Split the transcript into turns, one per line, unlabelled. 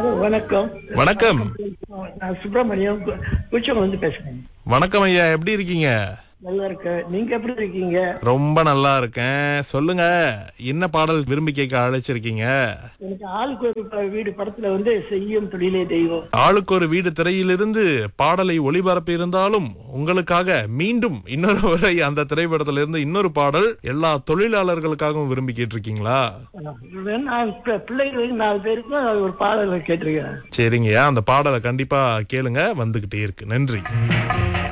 hello வணக்கம்
வணக்கம்
நான் சுப்பிரமணியம் குச்சவங்க வந்து பேசுறேன்
வணக்கம் ஐயா எப்படி இருக்கீங்க
நல்லா இருக்கேன் நீங்க எப்படி இருக்கீங்க
ரொம்ப நல்லா இருக்கேன் சொல்லுங்க என்ன பாடல் விரும்பி கேட்க அழைச்சிருக்கீங்க
எனக்கு ஆளுக்கு ஒரு ப- வீடு படத்துல வந்து செய்யும் தொழிலே தெய்வம்
ஆளுக்கு ஒரு வீடு திரையிலிருந்து பாடலை ஒளிபரப்பி இருந்தாலும் உங்களுக்காக மீண்டும் இன்னொரு முறை அந்த திரைப்படத்திலிருந்து இன்னொரு பாடல் எல்லா தொழிலாளர்களுக்காகவும் விரும்பி கேட்டிருக்கீங்களா
நான் பி- பிள்ளைகளுக்கு நாலு பேருக்கும் ஒரு பாடலை கேட்டிருக்கேன்
சரிங்கய்யா அந்த பாடலை கண்டிப்பா கேளுங்க வந்துகிட்டே இருக்கு நன்றி